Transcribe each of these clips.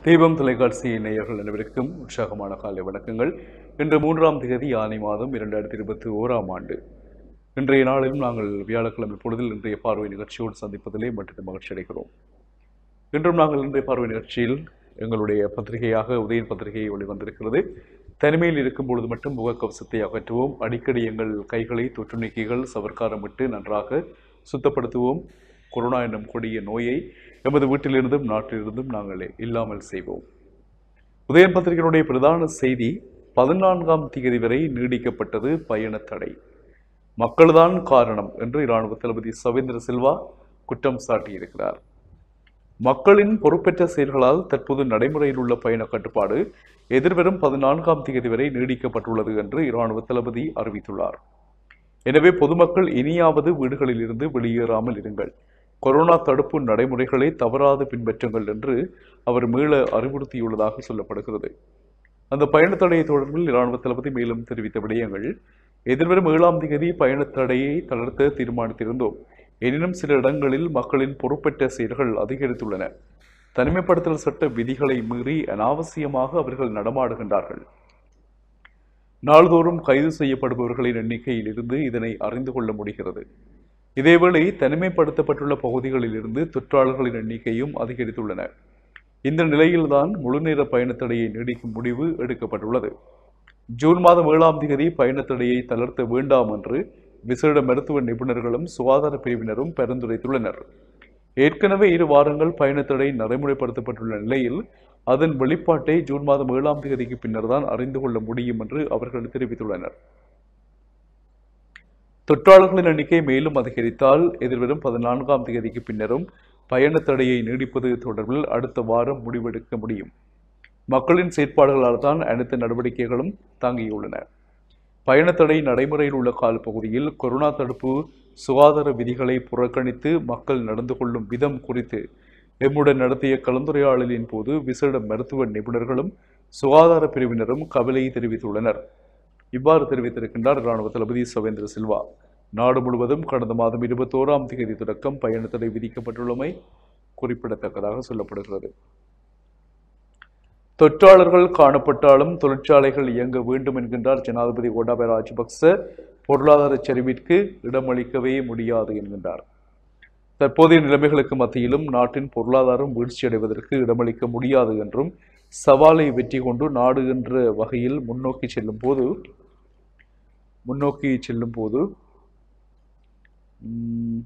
தீபம் தொலைக்காட்சி நேயர்கள் அனைவருக்கும் உற்சாகமான காலை வணக்கங்கள் இன்று மூன்றாம் தேதி ஆனி மாதம் இரண்டாயிரத்தி இருபத்தி ஓராம் ஆண்டு இன்றைய நாளிலும் நாங்கள் வியாழக்கிழமை பொழுதில் இன்றைய பார்வை நிகழ்ச்சியோடு சந்திப்பதிலே மட்டும் மகிழ்ச்சி அடைகிறோம் இன்றும் நாங்கள் இன்றைய பார்வை நிகழ்ச்சியில் எங்களுடைய பத்திரிகையாக உதயன் பத்திரிகை வெளிவந்திருக்கிறது தனிமையில் இருக்கும் பொழுது மட்டும் முகக்கவசத்தை அகற்றுவோம் அடிக்கடி எங்கள் கைகளை தொற்று நீக்கிகள் சவர்க்காரமிட்டு நன்றாக சுத்தப்படுத்துவோம் கொரோனா என்னும் கொடிய நோயை எமது வீட்டிலிருந்தும் நாட்டிலிருந்தும் நாங்கள் இல்லாமல் செய்வோம் உதயன் பத்திரிகையினுடைய பிரதான செய்தி பதினான்காம் தேதி வரை நீடிக்கப்பட்டது பயண தடை மக்கள்தான் காரணம் என்று இராணுவ தளபதி சவேந்திர சில்வா குற்றம் சாட்டியிருக்கிறார் மக்களின் பொறுப்பேற்ற செயல்களால் தற்போது நடைமுறையில் உள்ள பயண கட்டுப்பாடு எதிர்வரும் பதினான்காம் தேதி வரை நீடிக்கப்பட்டுள்ளது என்று இராணுவ தளபதி அறிவித்துள்ளார் எனவே பொதுமக்கள் இனியாவது வீடுகளில் இருந்து வெளியேறாமல் இருங்கள் கொரோனா தடுப்பு நடைமுறைகளை தவறாது பின்பற்றுங்கள் என்று அவர் மீள அறிவுறுத்தியுள்ளதாக சொல்லப்படுகிறது அந்த பயணத் தடையை தொடர்பில் இராணுவ தளபதி மேலும் தெரிவித்த விடயங்கள் எதிர்வரும் ஏழாம் தேதி பயணத் தடையை தளர்த்த தீர்மானித்திருந்தோம் எனினும் சில இடங்களில் மக்களின் பொறுப்பற்ற செயல்கள் அதிகரித்துள்ளன தனிமைப்படுத்தல் சட்ட விதிகளை மீறி அனாவசியமாக அவர்கள் நடமாடுகின்றார்கள் நாள்தோறும் கைது செய்யப்படுபவர்களின் எண்ணிக்கையில் இருந்து இதனை அறிந்து கொள்ள முடிகிறது இதேவேளை தனிமைப்படுத்தப்பட்டுள்ள பகுதிகளில் இருந்து தொற்றாளர்களின் எண்ணிக்கையும் அதிகரித்துள்ளன இந்த நிலையில்தான் முழுநேர பயணத்தடையை நீடிக்கும் முடிவு எடுக்கப்பட்டுள்ளது ஜூன் மாதம் ஏழாம் தேதி பயணத்தடையை தளர்த்த வேண்டாம் என்று விசேட மருத்துவ நிபுணர்களும் சுகாதார பிரிவினரும் பரிந்துரைத்துள்ளனர் ஏற்கனவே இரு வாரங்கள் பயணத்தடை நடைமுறைப்படுத்தப்பட்டுள்ள நிலையில் அதன் வெளிப்பாட்டை ஜூன் மாதம் ஏழாம் தேதிக்கு பின்னர் தான் அறிந்து கொள்ள முடியும் என்று அவர்கள் தெரிவித்துள்ளனர் தொற்றாளர்களின் எண்ணிக்கை மேலும் அதிகரித்தால் எதிர்வரும் பதினான்காம் தேதிக்கு பின்னரும் பயணத் தடையை நீடிப்பது தொடர்பில் அடுத்த வாரம் முடிவெடுக்க முடியும் மக்களின் செயற்பாடுகளால் தான் அனைத்து நடவடிக்கைகளும் தாங்கியுள்ளன பயணத்தடை நடைமுறையில் உள்ள காலப்பகுதியில் கொரோனா தடுப்பு சுகாதார விதிகளை புறக்கணித்து மக்கள் நடந்து கொள்ளும் விதம் குறித்து எம்முடன் நடத்திய கலந்துரையாடலின் போது விசேட மருத்துவ நிபுணர்களும் சுகாதார பிரிவினரும் கவலை தெரிவித்துள்ளனர் இவ்வாறு தெரிவித்திருக்கின்றார் இராணுவ தளபதி சவேந்திர சில்வா நாடு முழுவதும் கடந்த மாதம் இருபத்தோராம் தேதி தொடக்கம் பயணத்தடை விதிக்கப்பட்டுள்ளமை குறிப்பிடத்தக்கதாக சொல்லப்படுகிறது தொற்றாளர்கள் காணப்பட்டாலும் தொழிற்சாலைகள் இயங்க வேண்டும் என்கின்றார் ஜனாதிபதி கோட்டாபய ராஜபக்ச பொருளாதார சரிவிற்கு இடமளிக்கவே முடியாது என்கின்றார் தற்போதைய நிலைமைகளுக்கு மத்தியிலும் நாட்டின் பொருளாதாரம் வீழ்ச்சியடைவதற்கு இடமளிக்க முடியாது என்றும் சவாலை வெற்றி கொண்டு நாடு என்ற வகையில் முன்னோக்கி செல்லும் போது முன்னோக்கி செல்லும் போது உம்,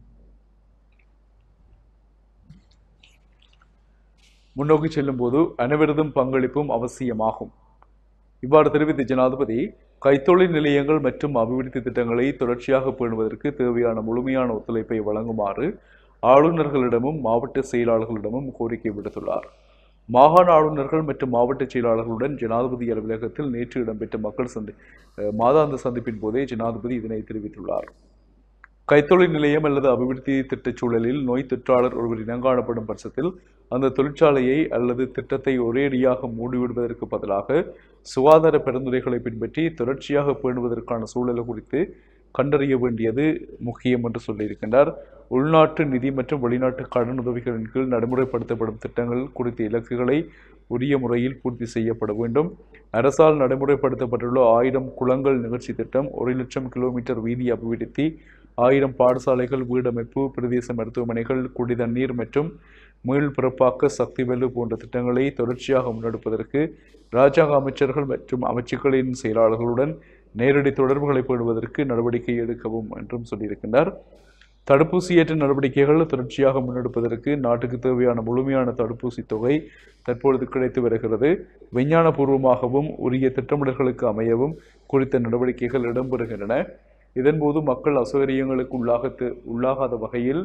முன்னோக்கி செல்லும் போது அனைவரதும் பங்களிப்பும் அவசியமாகும் இவ்வாறு தெரிவித்த ஜனாதிபதி கைத்தொழில் நிலையங்கள் மற்றும் அபிவிருத்தி திட்டங்களை தொடர்ச்சியாக பேணுவதற்கு தேவையான முழுமையான ஒத்துழைப்பை வழங்குமாறு ஆளுநர்களிடமும் மாவட்ட செயலாளர்களிடமும் கோரிக்கை விடுத்துள்ளார் மாகாண ஆளுநர்கள் மற்றும் மாவட்ட செயலாளர்களுடன் ஜனாதிபதி அலுவலகத்தில் நேற்று இடம்பெற்ற மக்கள் சந்தி அஹ், மாதாந்த சந்திப்பின் போதே ஜனாதிபதி இதனை தெரிவித்துள்ளார் கைத்தொழில் நிலையம் அல்லது அபிவிருத்தி திட்டச் சூழலில் நோய் தொற்றாளர் ஒருவர் இனங்காணப்படும் பட்சத்தில் அந்த தொழிற்சாலையை அல்லது திட்டத்தை ஒரேடியாக மூடிவிடுவதற்கு பதிலாக சுகாதார பரிந்துரைகளை பின்பற்றி தொடர்ச்சியாக பேணுவதற்கான சூழல் குறித்து கண்டறிய வேண்டியது முக்கியம் என்று சொல்லியிருக்கின்றார் உள்நாட்டு நிதி மற்றும் வெளிநாட்டு கடன் உதவிகளின் கீழ் நடைமுறைப்படுத்தப்படும் திட்டங்கள் குறித்த இலக்குகளை உரிய முறையில் பூர்த்தி செய்யப்பட வேண்டும் அரசால் நடைமுறைப்படுத்தப்பட்டுள்ள ஆயிரம் குளங்கள் நிகழ்ச்சி திட்டம் ஒரு லட்சம் கிலோமீட்டர் வீதி அபிவிருத்தி ஆயிரம் பாடசாலைகள் வீடமைப்பு பிரதேச மருத்துவமனைகள் குடிதண்ணீர் மற்றும் மீள் பிறப்பாக்க சக்தி வெல்லு போன்ற திட்டங்களை தொடர்ச்சியாக முன்னெடுப்பதற்கு ராஜாங்க அமைச்சர்கள் மற்றும் அமைச்சுக்களின் செயலாளர்களுடன் நேரடி தொடர்புகளை பேணுவதற்கு நடவடிக்கை எடுக்கவும் என்றும் சொல்லியிருக்கின்றார் தடுப்பூசியேற்ற நடவடிக்கைகள் தொடர்ச்சியாக முன்னெடுப்பதற்கு நாட்டுக்கு தேவையான முழுமையான தடுப்பூசி தொகை தற்பொழுது கிடைத்து வருகிறது விஞ்ஞானபூர்வமாகவும் உரிய திட்டமிடல்களுக்கு அமையவும் குறித்த நடவடிக்கைகள் இடம்பெறுகின்றன இதன்போது மக்கள் அசௌகரியங்களுக்கு உள்ளாக உள்ளாகாத வகையில்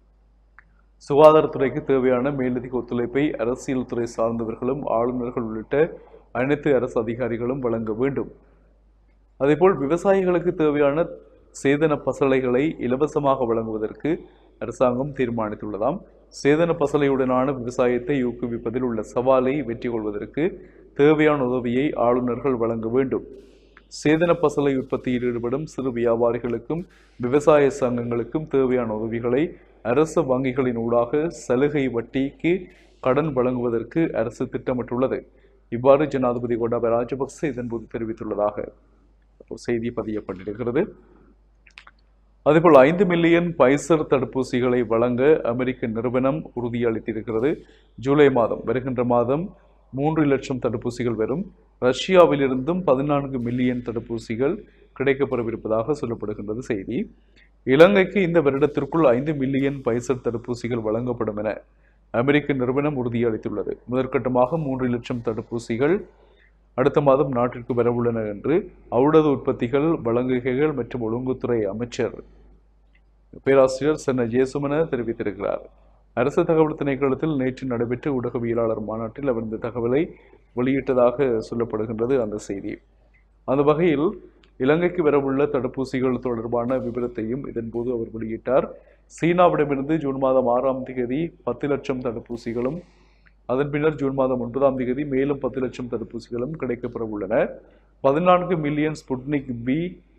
சுகாதாரத்துறைக்கு தேவையான மேலதிக ஒத்துழைப்பை அரசியல் துறை சார்ந்தவர்களும் ஆளுநர்கள் உள்ளிட்ட அனைத்து அரசு அதிகாரிகளும் வழங்க வேண்டும் அதேபோல் விவசாயிகளுக்கு தேவையான சேதன பசலைகளை இலவசமாக வழங்குவதற்கு அரசாங்கம் தீர்மானித்துள்ளதாம் சேதன பசலையுடனான விவசாயத்தை ஊக்குவிப்பதில் உள்ள சவாலை வெற்றி கொள்வதற்கு தேவையான உதவியை ஆளுநர்கள் வழங்க வேண்டும் சேதன பசலை உற்பத்தியில் ஈடுபடும் சிறு வியாபாரிகளுக்கும் விவசாய சங்கங்களுக்கும் தேவையான உதவிகளை அரசு வங்கிகளின் ஊடாக சலுகை வட்டிக்கு கடன் வழங்குவதற்கு அரசு திட்டமிட்டுள்ளது இவ்வாறு ஜனாதிபதி கோட்டாபய ராஜபக்ச இதன்போது தெரிவித்துள்ளதாக ஒரு செய்தி பதியப்பட்டிருக்கிறது அதேபோல் ஐந்து மில்லியன் பைசர் தடுப்பூசிகளை வழங்க அமெரிக்க நிறுவனம் உறுதியளித்திருக்கிறது ஜூலை மாதம் வருகின்ற மாதம் மூன்று லட்சம் தடுப்பூசிகள் வரும் ரஷ்யாவிலிருந்தும் பதினான்கு மில்லியன் தடுப்பூசிகள் கிடைக்கப்பெறவிருப்பதாக சொல்லப்படுகின்றது செய்தி இலங்கைக்கு இந்த வருடத்திற்குள் ஐந்து மில்லியன் பைசர் தடுப்பூசிகள் வழங்கப்படும் என அமெரிக்க நிறுவனம் உறுதியளித்துள்ளது முதற்கட்டமாக மூன்று லட்சம் தடுப்பூசிகள் அடுத்த மாதம் நாட்டிற்கு வரவுள்ளன என்று ஔடத உற்பத்திகள் வழங்குகைகள் மற்றும் ஒழுங்குத்துறை அமைச்சர் பேராசிரியர் சென்ன ஜேசுமன தெரிவித்திருக்கிறார் அரசு தகவல் திணைக்களத்தில் நேற்று நடைபெற்ற ஊடகவியலாளர் மாநாட்டில் அவர் இந்த தகவலை வெளியிட்டதாக சொல்லப்படுகின்றது அந்த செய்தி அந்த வகையில் இலங்கைக்கு வரவுள்ள தடுப்பூசிகள் தொடர்பான விவரத்தையும் இதன்போது அவர் வெளியிட்டார் சீனாவிடமிருந்து ஜூன் மாதம் ஆறாம் தேதி பத்து லட்சம் தடுப்பூசிகளும் அதன் பின்னர் ஜூன் மாதம் ஒன்பதாம் தேதி மேலும் பத்து லட்சம் தடுப்பூசிகளும் கிடைக்கப்பெற உள்ளன பதினான்கு மில்லியன் ஸ்புட்னிக் பி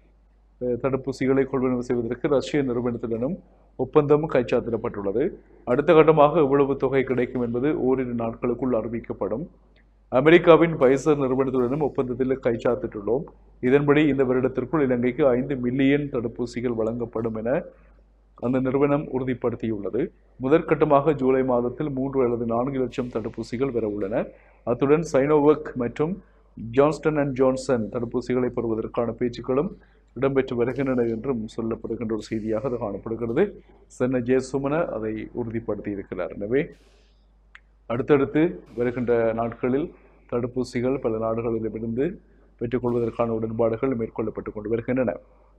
அஹ், தடுப்பூசிகளை கொள்வனவு செய்வதற்கு ரஷ்ய நிறுவனத்துடனும் ஒப்பந்தம் கைச்சாத்திடப்பட்டுள்ளது அடுத்த கட்டமாக எவ்வளவு தொகை கிடைக்கும் என்பது ஓரிரு நாட்களுக்குள் அறிவிக்கப்படும் அமெரிக்காவின் பைசர் நிறுவனத்துடனும் ஒப்பந்தத்தில் கைச்சாத்திட்டுள்ளோம் இதன்படி இந்த வருடத்திற்குள் இலங்கைக்கு ஐந்து மில்லியன் தடுப்பூசிகள் வழங்கப்படும் என அந்த நிறுவனம் உறுதிப்படுத்தியுள்ளது முதற்கட்டமாக ஜூலை மாதத்தில் மூன்று அல்லது நான்கு லட்சம் தடுப்பூசிகள் வர உள்ளன அத்துடன் சைனோவக் மற்றும் ஜான்ஸ்டன் அண்ட் ஜான்சன் தடுப்பூசிகளை பெறுவதற்கான பேச்சுக்களும் இடம்பெற்று வருகின்றன என்றும் சொல்லப்படுகின்ற ஒரு செய்தியாக அது காணப்படுகிறது சென்ன ஜெயசுமன அதை உறுதிப்படுத்தி இருக்கிறார் எனவே அடுத்தடுத்து வருகின்ற நாட்களில் தடுப்பூசிகள் பல நாடுகளிடமிருந்து பெற்றுக்கொள்வதற்கான உடன்பாடுகள் மேற்கொள்ளப்பட்டு கொண்டு வருகின்றன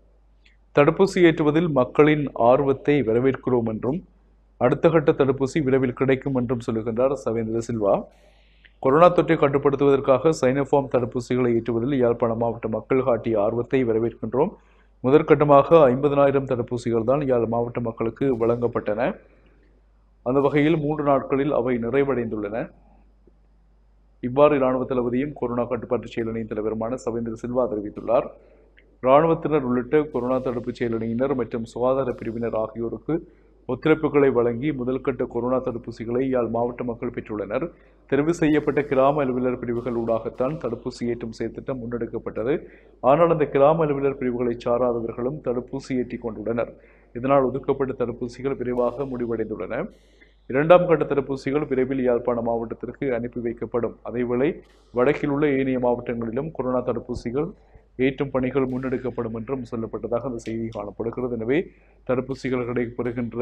தடுப்பூசி ஏற்றுவதில் மக்களின் ஆர்வத்தை வரவேற்கிறோம் என்றும் அடுத்த கட்ட தடுப்பூசி விரைவில் கிடைக்கும் என்றும் சொல்லுகின்றார் சவேந்திர சில்வா கொரோனா தொற்றை கட்டுப்படுத்துவதற்காக சைனோஃபார்ம் தடுப்பூசிகளை ஏற்றுவதில் யாழ்ப்பாண மாவட்ட மக்கள் காட்டிய ஆர்வத்தை வரவேற்கின்றோம் முதற்கட்டமாக ஐம்பதனாயிரம் தடுப்பூசிகள் தான் யாழ் மாவட்ட மக்களுக்கு வழங்கப்பட்டன அந்த வகையில் மூன்று நாட்களில் அவை நிறைவடைந்துள்ளன இவ்வாறு இராணுவ தளபதியும் கொரோனா கட்டுப்பாட்டு செயலணியின் தலைவருமான சவேந்திர சில்வா தெரிவித்துள்ளார் இராணுவத்தினர் உள்ளிட்ட கொரோனா தடுப்பு செயலணியினர் மற்றும் சுகாதார பிரிவினர் ஆகியோருக்கு ஒத்துழைப்புகளை வழங்கி முதல்கட்ட கொரோனா தடுப்பூசிகளை யாழ் மாவட்ட மக்கள் பெற்றுள்ளனர் தெரிவு செய்யப்பட்ட கிராம அலுவலர் பிரிவுகள் ஊடாகத்தான் தடுப்பூசி ஏற்றும் செயற்திட்டம் முன்னெடுக்கப்பட்டது ஆனால் அந்த கிராம அலுவலர் பிரிவுகளை சாராதவர்களும் தடுப்பூசி ஏற்றிக் கொண்டுள்ளனர் இதனால் ஒதுக்கப்பட்ட தடுப்பூசிகள் விரைவாக முடிவடைந்துள்ளன இரண்டாம் கட்ட தடுப்பூசிகள் விரைவில் யாழ்ப்பாண மாவட்டத்திற்கு அனுப்பி வைக்கப்படும் அதேவேளை வடக்கில் உள்ள ஏனைய மாவட்டங்களிலும் கொரோனா தடுப்பூசிகள் ஏற்றும் பணிகள் முன்னெடுக்கப்படும் என்றும் சொல்லப்பட்டதாக அந்த செய்தி காணப்படுகிறது எனவே தடுப்பூசிகள் கிடைக்கப்பெறுகின்ற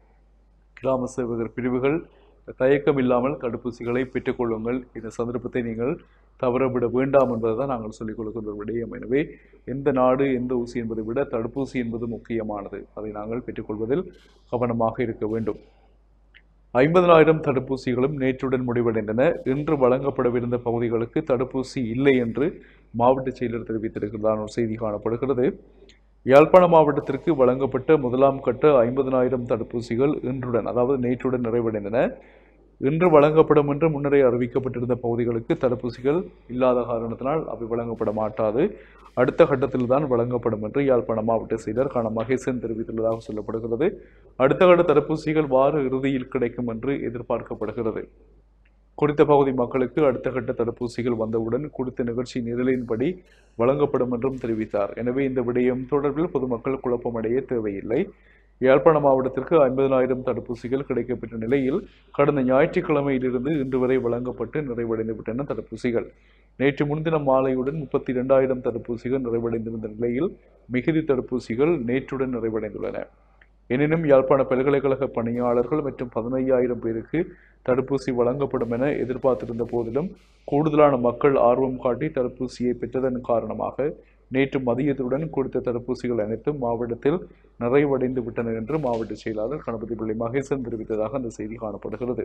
கிராம சேவகர் பிரிவுகள் தயக்கம் இல்லாமல் தடுப்பூசிகளை பெற்றுக்கொள்ளுங்கள் இந்த சந்தர்ப்பத்தை நீங்கள் தவறவிட வேண்டாம் என்பதுதான் நாங்கள் சொல்லிக் கொடுக்கின்ற ஒரு விடயம் எனவே எந்த நாடு எந்த ஊசி என்பதை விட தடுப்பூசி என்பது முக்கியமானது அதை நாங்கள் பெற்றுக்கொள்வதில் கவனமாக இருக்க வேண்டும் ஐம்பதனாயிரம் தடுப்பூசிகளும் நேற்றுடன் முடிவடைந்தன இன்று வழங்கப்படவிருந்த பகுதிகளுக்கு தடுப்பூசி இல்லை என்று மாவட்ட செயலர் தெரிவித்திருக்கிறதான ஒரு செய்தி காணப்படுகிறது யாழ்ப்பாண மாவட்டத்திற்கு வழங்கப்பட்ட முதலாம் கட்ட ஐம்பதனாயிரம் தடுப்பூசிகள் இன்றுடன் அதாவது நேற்றுடன் நிறைவடைந்தன இன்று வழங்கப்படும் என்று முன்னரே அறிவிக்கப்பட்டிருந்த பகுதிகளுக்கு தடுப்பூசிகள் இல்லாத காரணத்தினால் அவை வழங்கப்பட மாட்டாது அடுத்த கட்டத்தில் தான் வழங்கப்படும் என்று யாழ்ப்பாண மாவட்ட செயலர் காண மகேசன் தெரிவித்துள்ளதாக சொல்லப்படுகிறது அடுத்த கட்ட தடுப்பூசிகள் வார இறுதியில் கிடைக்கும் என்று எதிர்பார்க்கப்படுகிறது குறித்த பகுதி மக்களுக்கு அடுத்த கட்ட தடுப்பூசிகள் வந்தவுடன் குறித்த நிகழ்ச்சி நிரலின்படி வழங்கப்படும் என்றும் தெரிவித்தார் எனவே இந்த விடயம் தொடர்பில் பொதுமக்கள் குழப்பமடைய தேவையில்லை யாழ்ப்பாண மாவட்டத்திற்கு ஐம்பதனாயிரம் தடுப்பூசிகள் கிடைக்கப்பெற்ற நிலையில் கடந்த ஞாயிற்றுக்கிழமையிலிருந்து இன்று வரை வழங்கப்பட்டு நிறைவடைந்து விட்டன தடுப்பூசிகள் நேற்று முன்தினம் மாலையுடன் முப்பத்தி இரண்டாயிரம் தடுப்பூசிகள் நிறைவடைந்திருந்த நிலையில் மிகுதி தடுப்பூசிகள் நேற்றுடன் நிறைவடைந்துள்ளன எனினும் யாழ்ப்பாண பல்கலைக்கழக பணியாளர்கள் மற்றும் பதினையாயிரம் பேருக்கு தடுப்பூசி வழங்கப்படும் என எதிர்பார்த்திருந்த போதிலும் கூடுதலான மக்கள் ஆர்வம் காட்டி தடுப்பூசியை பெற்றதன் காரணமாக நேற்று மதியத்துடன் குறித்த தடுப்பூசிகள் அனைத்தும் மாவட்டத்தில் நிறைவடைந்து விட்டன என்று மாவட்ட செயலாளர் கணபதி பிள்ளை மகேசன் தெரிவித்ததாக அந்த செய்தி காணப்படுகிறது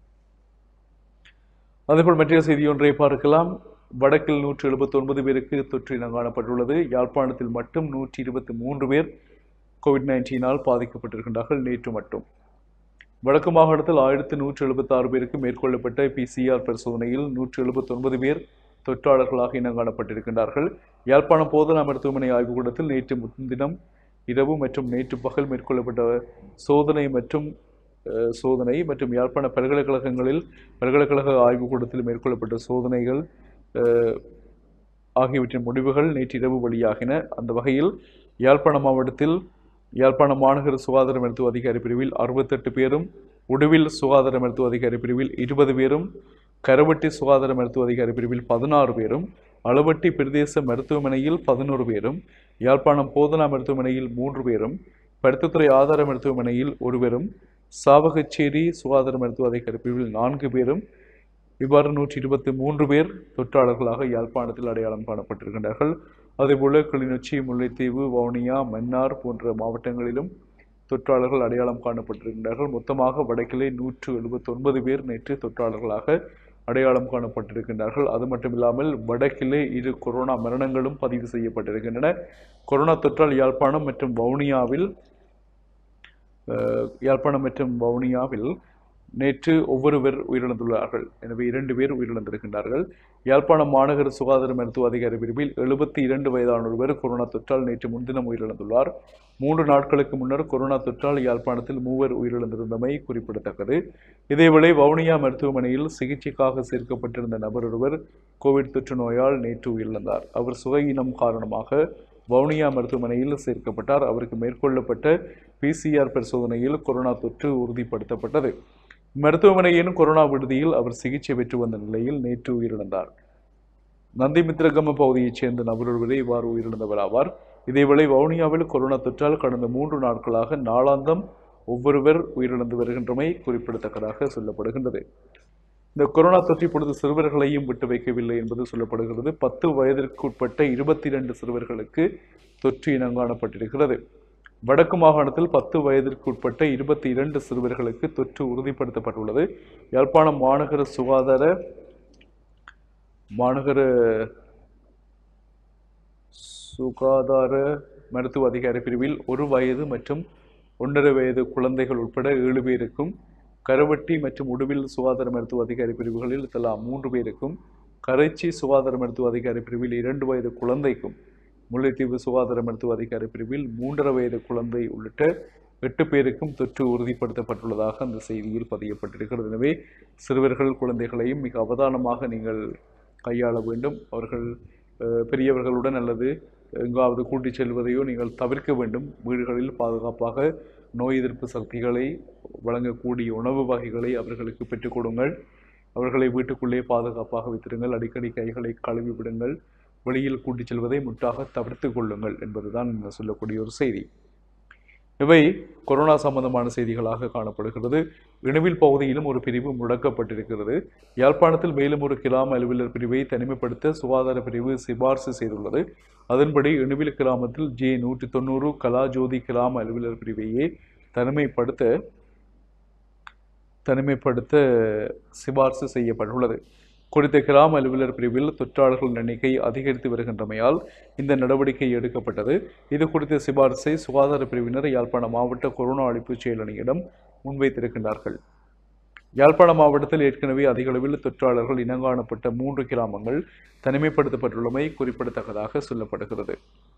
அதேபோல் மற்றொரு செய்தி ஒன்றை பார்க்கலாம் வடக்கில் நூற்றி எழுபத்தி ஒன்பது பேருக்கு தொற்று இனம் காணப்பட்டுள்ளது யாழ்ப்பாணத்தில் மட்டும் நூற்றி இருபத்தி மூன்று பேர் கோவிட் நைன்டீனால் பாதிக்கப்பட்டிருக்கின்றார்கள் நேற்று மட்டும் வடக்கு மாகாணத்தில் ஆயிரத்தி நூற்றி எழுபத்தி ஆறு பேருக்கு மேற்கொள்ளப்பட்ட பிசிஆர் பரிசோதனையில் நூற்றி எழுபத்தி ஒன்பது பேர் தொற்றாளர்களாக இனம் காணப்பட்டிருக்கின்றார்கள் யாழ்ப்பாணம் போதனா மருத்துவமனை ஆய்வுக்கூடத்தில் நேற்று முன்தினம் இரவு மற்றும் நேற்று பகல் மேற்கொள்ளப்பட்ட சோதனை மற்றும் அஹ், சோதனை மற்றும் யாழ்ப்பாண பல்கலைக்கழகங்களில் பல்கலைக்கழக ஆய்வுக்கூடத்தில் மேற்கொள்ளப்பட்ட சோதனைகள் அஹ், ஆகியவற்றின் முடிவுகள் நேற்றிரவு வெளியாகின அந்த வகையில் யாழ்ப்பாண மாவட்டத்தில் யாழ்ப்பாண மாநகர சுகாதார மருத்துவ அதிகாரி பிரிவில் அறுபத்தெட்டு பேரும் உடுவில் சுகாதார மருத்துவ அதிகாரி பிரிவில் இருபது பேரும் கரவட்டி சுகாதார மருத்துவ அதிகாரி பிரிவில் பதினாறு பேரும் அளவட்டி பிரதேச மருத்துவமனையில் பதினோரு பேரும் யாழ்ப்பாணம் போதனா மருத்துவமனையில் மூன்று பேரும் பருத்தித்துறை ஆதார மருத்துவமனையில் ஒருவரும் சாவகச்சேரி சுகாதார மருத்துவ அதிகாரி பிரிவில் நான்கு பேரும் இவ்வாறு நூற்றி இருபத்தி மூன்று பேர் தொற்றாளர்களாக யாழ்ப்பாணத்தில் அடையாளம் காணப்பட்டிருக்கின்றார்கள் அதேபோல கிளிநொச்சி முல்லைத்தீவு வவுனியா மன்னார் போன்ற மாவட்டங்களிலும் தொற்றாளர்கள் அடையாளம் காணப்பட்டிருக்கின்றார்கள் மொத்தமாக வடக்கிலே நூற்று எழுபத்தி ஒன்பது பேர் நேற்று தொற்றாளர்களாக அடையாளம் காணப்பட்டிருக்கின்றார்கள் அது மட்டுமில்லாமல் வடக்கிலே இரு கொரோனா மரணங்களும் பதிவு செய்யப்பட்டிருக்கின்றன கொரோனா தொற்றால் யாழ்ப்பாணம் மற்றும் வவுனியாவில் அஹ், யாழ்ப்பாணம் மற்றும் வவுனியாவில் நேற்று ஒவ்வொருவர் உயிரிழந்துள்ளார்கள் எனவே இரண்டு பேர் உயிரிழந்திருக்கின்றார்கள் யாழ்ப்பாணம் மாநகர சுகாதார மருத்துவ அதிகாரி பிரிவில் எழுபத்தி இரண்டு வயதான ஒருவர் கொரோனா தொற்றால் நேற்று முன்தினம் உயிரிழந்துள்ளார் மூன்று நாட்களுக்கு முன்னர் கொரோனா தொற்றால் யாழ்ப்பாணத்தில் மூவர் உயிரிழந்திருந்தமை குறிப்பிடத்தக்கது இதேவேளை வவுனியா மருத்துவமனையில் சிகிச்சைக்காக சேர்க்கப்பட்டிருந்த நபர் ஒருவர் கோவிட் தொற்று நோயால் நேற்று உயிரிழந்தார் அவர் சுகையினம் காரணமாக வவுனியா மருத்துவமனையில் சேர்க்கப்பட்டார் அவருக்கு மேற்கொள்ளப்பட்ட பிசிஆர் பரிசோதனையில் கொரோனா தொற்று உறுதிப்படுத்தப்பட்டது மருத்துவமனையின் கொரோனா விடுதியில் அவர் சிகிச்சை பெற்று வந்த நிலையில் நேற்று உயிரிழந்தார் நந்திமித்திரகம பகுதியைச் சேர்ந்த நபர் ஒருவரே இவ்வாறு உயிரிழந்தவர் ஆவார் இதேவேளை வவுனியாவில் கொரோனா தொற்றால் கடந்த மூன்று நாட்களாக நாளாந்தம் ஒவ்வொருவர் உயிரிழந்து வருகின்றமை குறிப்பிடத்தக்கதாக சொல்லப்படுகின்றது இந்த கொரோனா தொற்று இப்பொழுது சிறுவர்களையும் விட்டு வைக்கவில்லை என்பது சொல்லப்படுகிறது பத்து வயதிற்குட்பட்ட இருபத்தி இரண்டு சிறுவர்களுக்கு தொற்று இனங்காணப்பட்டிருக்கிறது வடக்கு மாகாணத்தில் பத்து வயதிற்குட்பட்ட இருபத்தி இரண்டு சிறுவர்களுக்கு தொற்று உறுதிப்படுத்தப்பட்டுள்ளது யாழ்ப்பாணம் மாநகர சுகாதார மாநகர சுகாதார மருத்துவ அதிகாரி பிரிவில் ஒரு வயது மற்றும் ஒன்றரை வயது குழந்தைகள் உட்பட ஏழு பேருக்கும் கருவட்டி மற்றும் உடுவில் சுகாதார மருத்துவ அதிகாரி பிரிவுகளில் தலா மூன்று பேருக்கும் கரைச்சி சுகாதார மருத்துவ அதிகாரி பிரிவில் இரண்டு வயது குழந்தைக்கும் முல்லைத்தீவு சுகாதார மருத்துவ அதிகாரி பிரிவில் மூன்றரை வயது குழந்தை உள்ளிட்ட எட்டு பேருக்கும் தொற்று உறுதிப்படுத்தப்பட்டுள்ளதாக அந்த செய்தியில் பதியப்பட்டிருக்கிறது எனவே சிறுவர்கள் குழந்தைகளையும் மிக அவதானமாக நீங்கள் கையாள வேண்டும் அவர்கள் அஹ், பெரியவர்களுடன் அல்லது எங்காவது கூட்டிச் செல்வதையோ நீங்கள் தவிர்க்க வேண்டும் வீடுகளில் பாதுகாப்பாக நோய் எதிர்ப்பு சக்திகளை வழங்கக்கூடிய உணவு வகைகளை அவர்களுக்கு பெற்றுக் கொடுங்கள் அவர்களை வீட்டுக்குள்ளே பாதுகாப்பாக வைத்திருங்கள் அடிக்கடி கைகளை கழுவி விடுங்கள் வெளியில் கூட்டிச் செல்வதை முற்றாக தவிர்த்து கொள்ளுங்கள் என்பதுதான் இங்கு சொல்லக்கூடிய ஒரு செய்தி இவை கொரோனா சம்பந்தமான செய்திகளாக காணப்படுகிறது இணுவில் பகுதியிலும் ஒரு பிரிவு முடக்கப்பட்டிருக்கிறது யாழ்ப்பாணத்தில் மேலும் ஒரு கிராம அலுவலர் பிரிவை தனிமைப்படுத்த சுகாதார பிரிவு சிபார்சு செய்துள்ளது அதன்படி இணுவில் கிராமத்தில் ஜே நூற்றி தொண்ணூறு கலாஜோதி கிராம அலுவலர் பிரிவையே தனிமைப்படுத்த தனிமைப்படுத்த சிபார்சு செய்யப்பட்டுள்ளது குறித்த கிராம அலுவலர் பிரிவில் தொற்றாளர்களின் எண்ணிக்கை அதிகரித்து வருகின்றமையால் இந்த நடவடிக்கை எடுக்கப்பட்டது இது குறித்த சிபாரிசை சுகாதார பிரிவினர் யாழ்ப்பாண மாவட்ட கொரோனா அழிப்பு செயலணியிடம் முன்வைத்திருக்கின்றார்கள் யாழ்ப்பாண மாவட்டத்தில் ஏற்கனவே அதிக அளவில் தொற்றாளர்கள் இனங்காணப்பட்ட மூன்று கிராமங்கள் தனிமைப்படுத்தப்பட்டுள்ளமை குறிப்பிடத்தக்கதாக சொல்லப்படுகிறது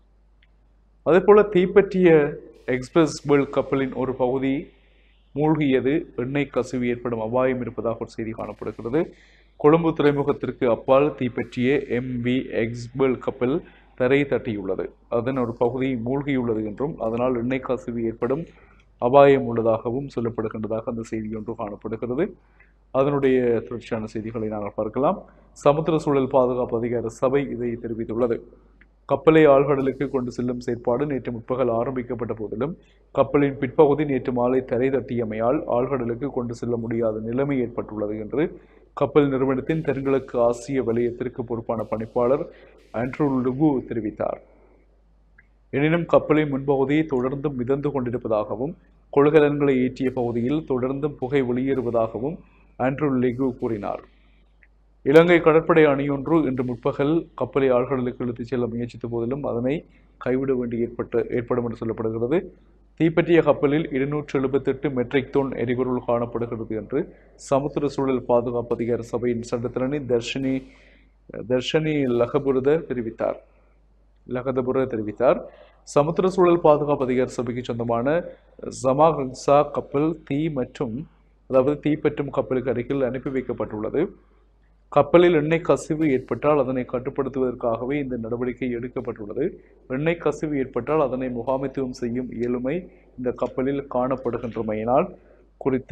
அதேபோல தீப்பற்றிய எக்ஸ்பிரஸ் வேர்ல்ட் கப்பலின் ஒரு பகுதி மூழ்கியது எண்ணெய் கசிவு ஏற்படும் அபாயம் இருப்பதாக ஒரு செய்தி காணப்படுகிறது கொழும்பு துறைமுகத்திற்கு அப்பால் தீப்பற்றிய எம்வி எக்ஸ்பெல் கப்பல் தரை தட்டியுள்ளது அதன் ஒரு பகுதி மூழ்கியுள்ளது என்றும் அதனால் எண்ணெய் கசிவு ஏற்படும் அபாயம் உள்ளதாகவும் சொல்லப்படுகின்றதாக அந்த செய்தி ஒன்று காணப்படுகிறது அதனுடைய தொடர்ச்சியான செய்திகளை நாங்கள் பார்க்கலாம் சமுத்திர சூழல் பாதுகாப்பு அதிகார சபை இதை தெரிவித்துள்ளது கப்பலை ஆழ்கடலுக்கு கொண்டு செல்லும் செயற்பாடு நேற்று முற்பகல் ஆரம்பிக்கப்பட்ட போதிலும் கப்பலின் பிற்பகுதி நேற்று மாலை தரை தட்டியமையால் ஆழ்கடலுக்கு கொண்டு செல்ல முடியாத நிலைமை ஏற்பட்டுள்ளது என்று கப்பல் நிறுவனத்தின் தென்கிழக்கு ஆசிய வலயத்திற்கு பொறுப்பான பணிப்பாளர் ஆண்ட்ரூ லுகு தெரிவித்தார் எனினும் கப்பலின் முன்பகுதி தொடர்ந்தும் மிதந்து கொண்டிருப்பதாகவும் கொள்கலன்களை ஏற்றிய பகுதியில் தொடர்ந்தும் புகை வெளியேறுவதாகவும் ஆண்ட்ரூ லெகு கூறினார் இலங்கை கடற்படை அணியொன்று இன்று முற்பகல் கப்பலை ஆழ்கடலுக்கு இழுத்துச் செல்ல முயற்சித்த போதிலும் அதனை கைவிட வேண்டி ஏற்பட்ட ஏற்படும் என்று சொல்லப்படுகிறது தீப்பற்றிய கப்பலில் இருநூற்று எழுபத்தெட்டு மெட்ரிக் டன் எரிபொருள் காணப்படுகிறது என்று சமுத்திர சூழல் பாதுகாப்பு அதிகார சபையின் சட்டத்திரணி தர்ஷினி தர்ஷனி லகபுரத தெரிவித்தார் லகதபுர தெரிவித்தார் சமுத்திர சூழல் பாதுகாப்பு அதிகார சபைக்கு சொந்தமான ஜமாகன்சா கப்பல் தீ மற்றும் அதாவது தீப்பற்றும் கப்பலுக்கு அருகில் அனுப்பி வைக்கப்பட்டுள்ளது கப்பலில் எண்ணெய் கசிவு ஏற்பட்டால் அதனை கட்டுப்படுத்துவதற்காகவே இந்த நடவடிக்கை எடுக்கப்பட்டுள்ளது எண்ணெய் கசிவு ஏற்பட்டால் அதனை முகாமைத்துவம் செய்யும் இயலுமை இந்த கப்பலில் காணப்படுகின்றமையினால் குறித்த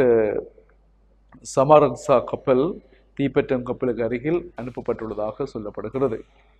சமாரன்சா கப்பல் தீப்பற்றும் கப்பலுக்கு அருகில் அனுப்பப்பட்டுள்ளதாக சொல்லப்படுகிறது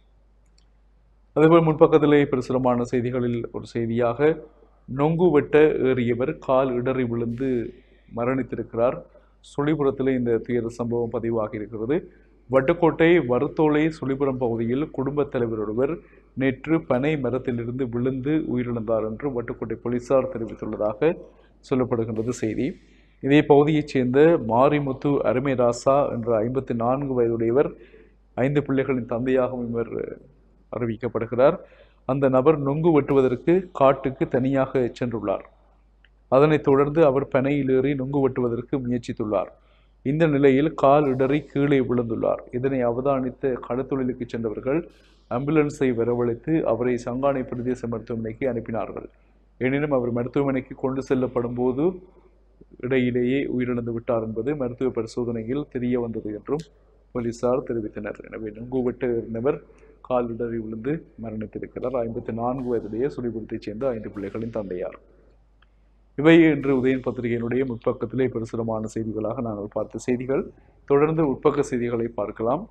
அதேபோல் முன்பக்கத்திலே பிரசுரமான செய்திகளில் ஒரு செய்தியாக நொங்கு வெட்ட ஏறியவர் கால் இடறி விழுந்து மரணித்திருக்கிறார் சுழிபுரத்தில் இந்த துயர சம்பவம் பதிவாகி இருக்கிறது வட்டுக்கோட்டை வருத்தோலை சுழிபுரம் பகுதியில் குடும்பத் தலைவர் ஒருவர் நேற்று பனை மரத்திலிருந்து விழுந்து உயிரிழந்தார் என்று வட்டுக்கோட்டை போலீசார் தெரிவித்துள்ளதாக சொல்லப்படுகின்றது செய்தி இதே பகுதியைச் சேர்ந்த மாரிமுத்து அருமைராசா என்ற ஐம்பத்தி நான்கு வயதுடையவர் ஐந்து பிள்ளைகளின் தந்தையாகவும் இவர் அறிவிக்கப்படுகிறார் அந்த நபர் நொங்கு வெட்டுவதற்கு காட்டுக்கு தனியாக சென்றுள்ளார் அதனைத் தொடர்ந்து அவர் பனையிலேறி நொங்கு வெட்டுவதற்கு முயற்சித்துள்ளார் இந்த நிலையில் கால் இடறி கீழே விழுந்துள்ளார் இதனை அவதானித்த கடத்தொழிலுக்கு சென்றவர்கள் ஆம்புலன்ஸை வரவழைத்து அவரை சங்கானை பிரதேச மருத்துவமனைக்கு அனுப்பினார்கள் எனினும் அவர் மருத்துவமனைக்கு கொண்டு செல்லப்படும் போது இடையிலேயே உயிரிழந்து விட்டார் என்பது மருத்துவ பரிசோதனையில் தெரிய வந்தது என்றும் போலீசார் தெரிவித்தனர் எனவே நொங்கு வெட்ட நபர் கால் இடறி விழுந்து மரணித்திருக்கிறார் ஐம்பத்தி நான்கு வயதுடைய சுழிபுரத்தைச் சேர்ந்த ஐந்து பிள்ளைகளின் தந்தையார் இவை இன்று உதயன் பத்திரிகையினுடைய முற்பக்கத்திலே பிரசுரமான செய்திகளாக நாங்கள் பார்த்த செய்திகள் தொடர்ந்து உட்பக்க செய்திகளை பார்க்கலாம்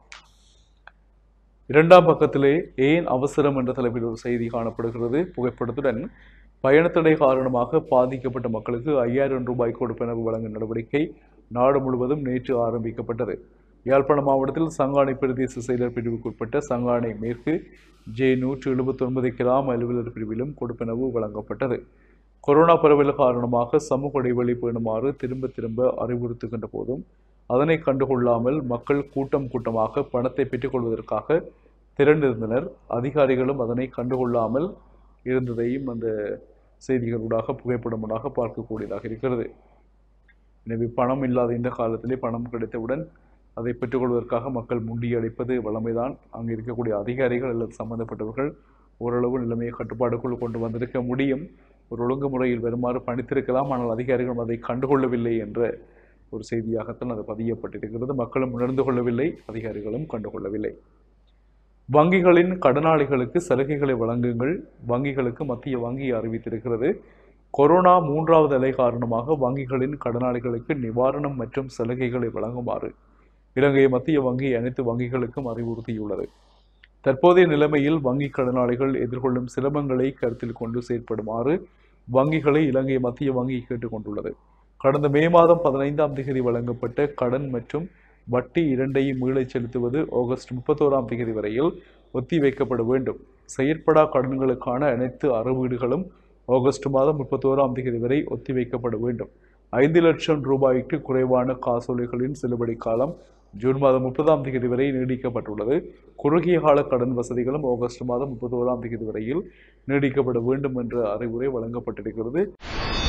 இரண்டாம் பக்கத்திலே ஏன் அவசரம் என்ற தலைப்பில் ஒரு செய்தி காணப்படுகிறது புகைப்படத்துடன் பயணத்தடை காரணமாக பாதிக்கப்பட்ட மக்களுக்கு ஐயாயிரம் ரூபாய் கொடுப்பனவு வழங்கும் நடவடிக்கை நாடு முழுவதும் நேற்று ஆரம்பிக்கப்பட்டது யாழ்ப்பாணம் மாவட்டத்தில் சங்கானை பிரதேச செயலர் பிரிவுக்குட்பட்ட சங்கானை மேற்கு ஜே நூற்று எழுபத்தி ஒன்பது கிராம அலுவலர் பிரிவிலும் கொடுப்பனவு வழங்கப்பட்டது கொரோனா பரவல் காரணமாக சமூக இடைவெளி பேணுமாறு திரும்ப திரும்ப அறிவுறுத்துகின்ற போதும் அதனை கண்டுகொள்ளாமல் மக்கள் கூட்டம் கூட்டமாக பணத்தை பெற்றுக்கொள்வதற்காக திரண்டிருந்தனர் அதிகாரிகளும் அதனை கண்டுகொள்ளாமல் இருந்ததையும் அந்த செய்திகளூடாக புகைப்படமுடாக பார்க்கக்கூடியதாக இருக்கிறது எனவே பணம் இல்லாத இந்த காலத்திலே பணம் கிடைத்தவுடன் அதை பெற்றுக்கொள்வதற்காக மக்கள் முண்டியடைப்பது வளமைதான் அங்கு இருக்கக்கூடிய அதிகாரிகள் அல்லது சம்பந்தப்பட்டவர்கள் ஓரளவு நிலைமையை கட்டுப்பாடுக்குள் கொண்டு வந்திருக்க முடியும் ஒரு ஒழுங்குமுறையில் வருமாறு பணித்திருக்கலாம் ஆனால் அதிகாரிகள் அதை கண்டுகொள்ளவில்லை என்ற ஒரு செய்தியாகத்தான் அது பதியப்பட்டிருக்கிறது மக்களும் உணர்ந்து கொள்ளவில்லை அதிகாரிகளும் கண்டுகொள்ளவில்லை வங்கிகளின் கடனாளிகளுக்கு சலுகைகளை வழங்குங்கள் வங்கிகளுக்கு மத்திய வங்கி அறிவித்திருக்கிறது கொரோனா மூன்றாவது அலை காரணமாக வங்கிகளின் கடனாளிகளுக்கு நிவாரணம் மற்றும் சலுகைகளை வழங்குமாறு இலங்கை மத்திய வங்கி அனைத்து வங்கிகளுக்கும் அறிவுறுத்தியுள்ளது தற்போதைய நிலைமையில் வங்கி கடனாளிகள் எதிர்கொள்ளும் சிரமங்களை கருத்தில் கொண்டு செயற்படுமாறு வங்கிகளை இலங்கை மத்திய வங்கி கேட்டுக்கொண்டுள்ளது கடந்த மே மாதம் பதினைந்தாம் தேதி வழங்கப்பட்ட கடன் மற்றும் வட்டி இரண்டையும் மீளச் செலுத்துவது ஆகஸ்ட் முப்பத்தோராம் தேதி வரையில் ஒத்திவைக்கப்பட வேண்டும் செயற்படா கடன்களுக்கான அனைத்து அறவீடுகளும் ஆகஸ்ட் மாதம் முப்பத்தோராம் தேதி வரை ஒத்திவைக்கப்பட வேண்டும் ஐந்து லட்சம் ரூபாய்க்கு குறைவான காசோலைகளின் செல்லுபடி காலம் ஜூன் மாதம் முப்பதாம் தேதி வரை நீடிக்கப்பட்டுள்ளது குறுகிய கால கடன் வசதிகளும் ஆகஸ்ட் மாதம் முப்பத்தோராம் தேதி வரையில் நீடிக்கப்பட வேண்டும் என்ற அறிவுரை வழங்கப்பட்டிருக்கிறது